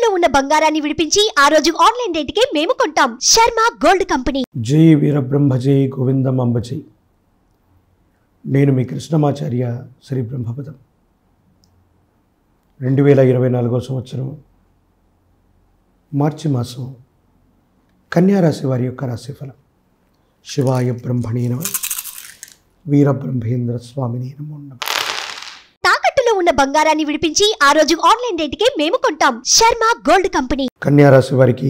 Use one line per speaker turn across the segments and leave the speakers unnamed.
తాకట్టులో ఉన్న బంగారాన్ని విడిపించి ఆ రోజు ఆన్లైన్ రేటుకే మేము కొంటాం శర్మ గోల్డ్ కంపెనీ
జై వీరబ్రహ్మ జై గోవిందం అంబ జై నేను మీ కృష్ణమాచార్య శ్రీ బ్రహ్మపదం రెండు వేల ఇరవై నాలుగో సంవత్సరం మార్చి మాసం కన్యారాశి వారి యొక్క రాశిఫలం శివాయ బ్రహ్మణే నమ వీరబ్రహ్మేంద్ర స్వామిని నమో నమః.
తాకట్టులో ఉన్న బంగారాన్ని విడిపించి ఆ రోజు ఆన్లైన్ రేటుకే మేము కొంటాం శర్మ గోల్డ్ కంపెనీ
కన్యారాశి వారికి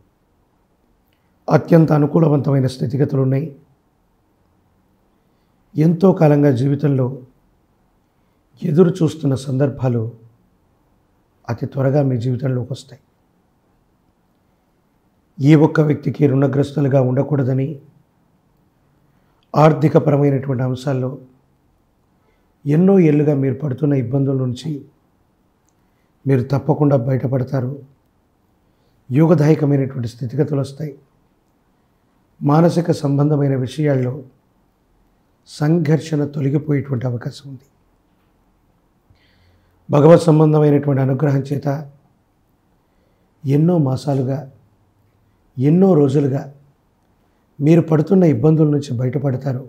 అత్యంత అనుకూలవంతమైన స్థితిగతులు ఉన్నాయి ఎంతో కాలంగా జీవితంలో ఎదురు చూస్తున్న సందర్భాలు అతి త్వరగా మీ జీవితంలోకి వస్తాయి ఏ ఒక్క వ్యక్తికి రుణగ్రస్తులుగా ఉండకూడదని ఆర్థికపరమైనటువంటి అంశాల్లో ఎన్నో ఏళ్ళుగా మీరు పడుతున్న ఇబ్బందుల నుంచి మీరు తప్పకుండా బయటపడతారు యోగదాయకమైనటువంటి స్థితిగతులు వస్తాయి మానసిక సంబంధమైన విషయాల్లో సంఘర్షణ తొలగిపోయేటువంటి అవకాశం ఉంది భగవత్ సంబంధమైనటువంటి అనుగ్రహం చేత ఎన్నో మాసాలుగా ఎన్నో రోజులుగా మీరు పడుతున్న ఇబ్బందుల నుంచి బయటపడతారు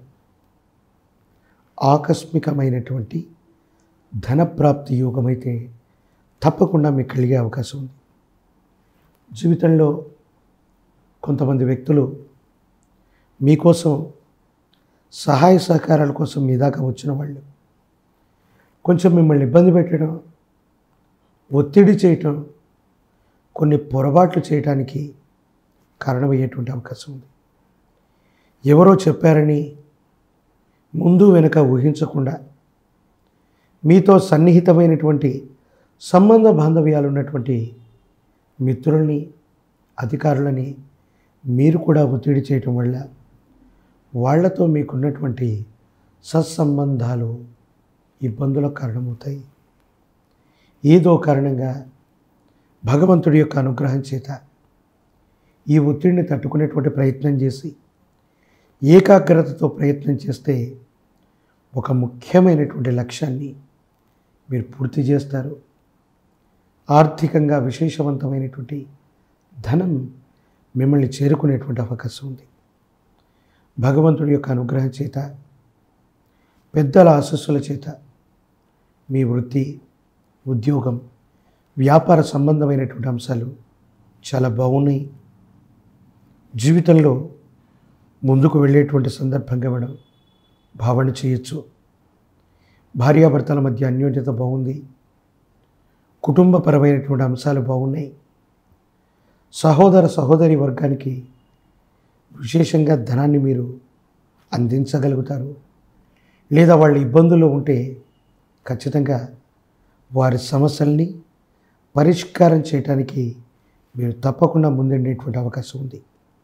ఆకస్మికమైనటువంటి ధనప్రాప్తి యోగమైతే తప్పకుండా మీకు కలిగే అవకాశం ఉంది జీవితంలో కొంతమంది వ్యక్తులు మీకోసం సహాయ సహకారాల కోసం మీ దాకా వచ్చిన వాళ్ళు కొంచెం మిమ్మల్ని ఇబ్బంది పెట్టడం ఒత్తిడి చేయటం కొన్ని పొరపాట్లు చేయటానికి కారణమయ్యేటువంటి అవకాశం ఉంది ఎవరో చెప్పారని ముందు వెనుక ఊహించకుండా మీతో సన్నిహితమైనటువంటి సంబంధ బాంధవ్యాలు ఉన్నటువంటి మిత్రుల్ని అధికారులని మీరు కూడా ఒత్తిడి చేయటం వల్ల వాళ్లతో మీకున్నటువంటి సత్సంబంధాలు ఇబ్బందులకు కారణమవుతాయి ఏదో కారణంగా భగవంతుడి యొక్క అనుగ్రహం చేత ఈ ఒత్తిడిని తట్టుకునేటువంటి ప్రయత్నం చేసి ఏకాగ్రతతో ప్రయత్నం చేస్తే ఒక ముఖ్యమైనటువంటి లక్ష్యాన్ని మీరు పూర్తి చేస్తారు ఆర్థికంగా విశేషవంతమైనటువంటి ధనం మిమ్మల్ని చేరుకునేటువంటి అవకాశం ఉంది భగవంతుడి యొక్క అనుగ్రహం చేత పెద్దల ఆశస్సుల చేత మీ వృత్తి ఉద్యోగం వ్యాపార సంబంధమైనటువంటి అంశాలు చాలా బాగున్నాయి జీవితంలో ముందుకు వెళ్ళేటువంటి సందర్భంగా మనం భావన చేయొచ్చు భార్యాభర్తల మధ్య అన్యోన్యత బాగుంది కుటుంబపరమైనటువంటి అంశాలు బాగున్నాయి సహోదర సహోదరి వర్గానికి విశేషంగా ధనాన్ని మీరు అందించగలుగుతారు లేదా వాళ్ళు ఇబ్బందుల్లో ఉంటే ఖచ్చితంగా వారి సమస్యల్ని పరిష్కారం చేయటానికి మీరు తప్పకుండా ముందుండేటువంటి అవకాశం ఉంది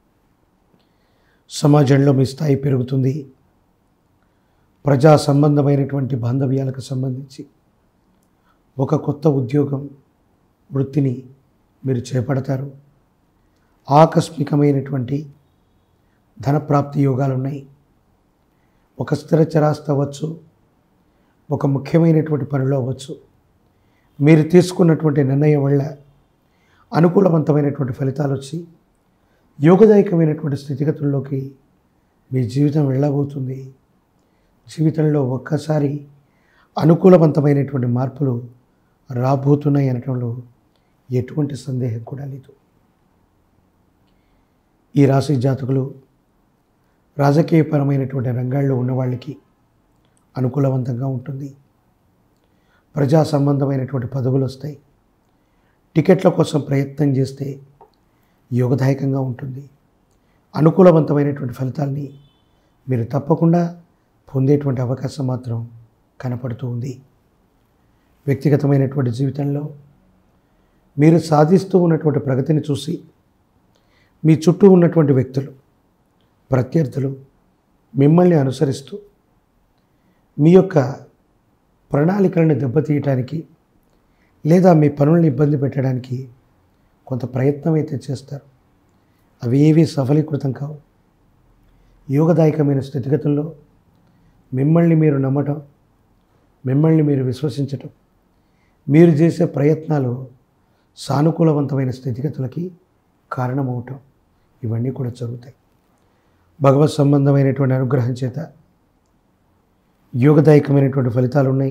సమాజంలో మీ స్థాయి పెరుగుతుంది ప్రజా సంబంధమైనటువంటి బాంధవ్యాలకు సంబంధించి ఒక కొత్త ఉద్యోగం వృత్తిని మీరు చేపడతారు ఆకస్మికమైనటువంటి ధనప్రాప్తి యోగాలు ఉన్నాయి ఒక స్థిర చరాస్తి అవ్వచ్చు ఒక ముఖ్యమైనటువంటి పనిలో అవ్వచ్చు మీరు తీసుకున్నటువంటి నిర్ణయం వల్ల అనుకూలవంతమైనటువంటి ఫలితాలు వచ్చి యోగదాయకమైనటువంటి స్థితిగతుల్లోకి మీ జీవితం వెళ్ళబోతుంది జీవితంలో ఒక్కసారి అనుకూలవంతమైనటువంటి మార్పులు రాబోతున్నాయి అనటంలో ఎటువంటి సందేహం కూడా లేదు ఈ రాశి జాతకులు రాజకీయపరమైనటువంటి రంగాల్లో ఉన్న వాళ్ళకి అనుకూలవంతంగా ఉంటుంది ప్రజా సంబంధమైనటువంటి పదవులు వస్తాయి టికెట్ల కోసం ప్రయత్నం చేస్తే యోగదాయకంగా ఉంటుంది అనుకూలవంతమైనటువంటి ఫలితాల్ని మీరు తప్పకుండా పొందేటువంటి అవకాశం మాత్రం కనపడుతూ ఉంది వ్యక్తిగతమైనటువంటి జీవితంలో మీరు సాధిస్తూ ఉన్నటువంటి ప్రగతిని చూసి మీ చుట్టూ ఉన్నటువంటి వ్యక్తులు ప్రత్యర్థులు మిమ్మల్ని అనుసరిస్తూ మీ యొక్క ప్రణాళికలను దెబ్బతీయటానికి లేదా మీ పనులను ఇబ్బంది పెట్టడానికి కొంత ప్రయత్నం అయితే చేస్తారు అవి ఏవి సఫలీకృతం కావు యోగదాయకమైన స్థితిగతుల్లో మిమ్మల్ని మీరు నమ్మటం మిమ్మల్ని మీరు విశ్వసించటం మీరు చేసే ప్రయత్నాలు సానుకూలవంతమైన స్థితిగతులకి కారణమవటం ఇవన్నీ కూడా జరుగుతాయి భగవత్ సంబంధమైనటువంటి అనుగ్రహం చేత యోగదాయకమైనటువంటి ఫలితాలు ఉన్నాయి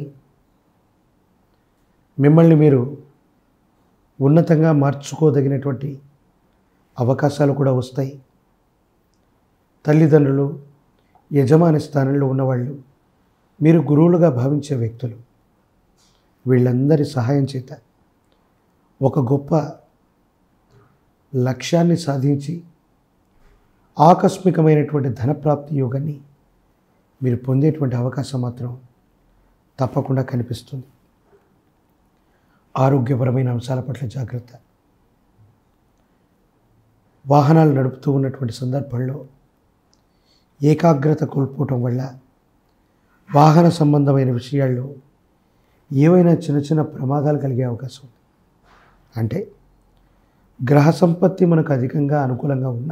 మిమ్మల్ని మీరు ఉన్నతంగా మార్చుకోదగినటువంటి అవకాశాలు కూడా వస్తాయి తల్లిదండ్రులు యజమాని స్థానంలో ఉన్నవాళ్ళు మీరు గురువులుగా భావించే వ్యక్తులు వీళ్ళందరి సహాయం చేత ఒక గొప్ప లక్ష్యాన్ని సాధించి ఆకస్మికమైనటువంటి ధనప్రాప్తి యోగాన్ని మీరు పొందేటువంటి అవకాశం మాత్రం తప్పకుండా కనిపిస్తుంది ఆరోగ్యపరమైన అంశాల పట్ల జాగ్రత్త వాహనాలు నడుపుతూ ఉన్నటువంటి సందర్భంలో ఏకాగ్రత కోల్పోవటం వల్ల వాహన సంబంధమైన విషయాల్లో ఏవైనా చిన్న చిన్న ప్రమాదాలు కలిగే అవకాశం ఉంది అంటే గ్రహ సంపత్తి మనకు అధికంగా అనుకూలంగా ఉన్న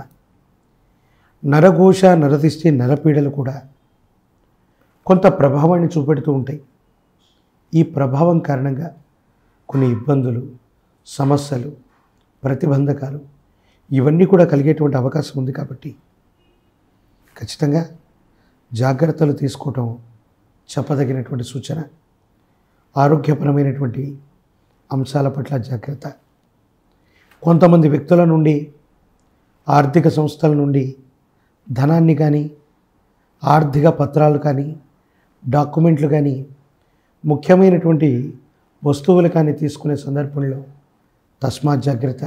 నరఘోష నరదిష్టి నరపీడలు కూడా కొంత ప్రభావాన్ని చూపెడుతూ ఉంటాయి ఈ ప్రభావం కారణంగా కొన్ని ఇబ్బందులు సమస్యలు ప్రతిబంధకాలు ఇవన్నీ కూడా కలిగేటువంటి అవకాశం ఉంది కాబట్టి ఖచ్చితంగా జాగ్రత్తలు తీసుకోవటం చెప్పదగినటువంటి సూచన ఆరోగ్యపరమైనటువంటి అంశాల పట్ల జాగ్రత్త కొంతమంది వ్యక్తుల నుండి ఆర్థిక సంస్థల నుండి ధనాన్ని కానీ ఆర్థిక పత్రాలు కానీ డాక్యుమెంట్లు కానీ ముఖ్యమైనటువంటి వస్తువులు కానీ తీసుకునే సందర్భంలో తస్మాత్ జాగ్రత్త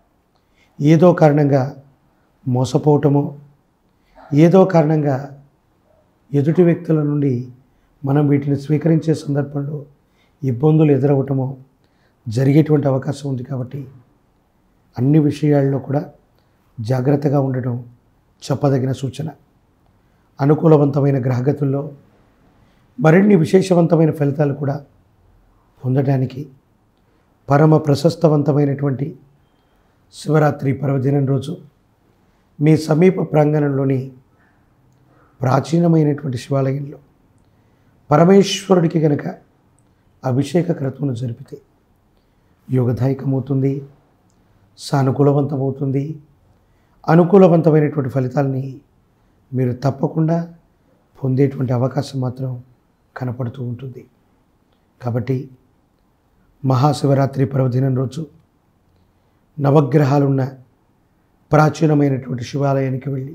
ఏదో కారణంగా మోసపోవటమో ఏదో కారణంగా ఎదుటి వ్యక్తుల నుండి మనం వీటిని స్వీకరించే సందర్భంలో ఇబ్బందులు ఎదురవ్వటమో జరిగేటువంటి అవకాశం ఉంది కాబట్టి అన్ని విషయాల్లో కూడా జాగ్రత్తగా ఉండటం చెప్పదగిన సూచన అనుకూలవంతమైన గ్రహగతుల్లో మరిన్ని విశేషవంతమైన ఫలితాలు కూడా పొందడానికి పరమ ప్రశస్తవంతమైనటువంటి శివరాత్రి పర్వదినం రోజు మీ సమీప ప్రాంగణంలోని ప్రాచీనమైనటువంటి శివాలయంలో పరమేశ్వరుడికి గనక అభిషేక క్రతువును జరిపితే యోగదాయకమవుతుంది సానుకూలవంతమవుతుంది అనుకూలవంతమైనటువంటి ఫలితాలని మీరు తప్పకుండా పొందేటువంటి అవకాశం మాత్రం కనపడుతూ ఉంటుంది కాబట్టి మహాశివరాత్రి పర్వదినం రోజు నవగ్రహాలున్న ప్రాచీనమైనటువంటి శివాలయానికి వెళ్ళి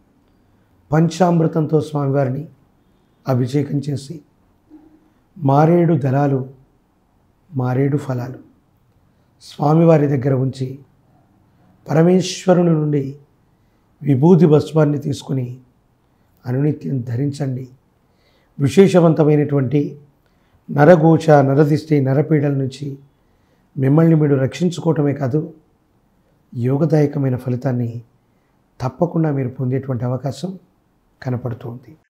పంచామృతంతో స్వామివారిని అభిషేకం చేసి మారేడు దళాలు మారేడు ఫలాలు స్వామివారి దగ్గర ఉంచి పరమేశ్వరుని నుండి విభూతి భస్మాన్ని తీసుకుని అనునిత్యం ధరించండి విశేషవంతమైనటువంటి నరగోచ నరదిష్టి నరపీడల నుంచి మిమ్మల్ని మీరు రక్షించుకోవటమే కాదు యోగదాయకమైన ఫలితాన్ని తప్పకుండా మీరు పొందేటువంటి అవకాశం కనపడుతుంది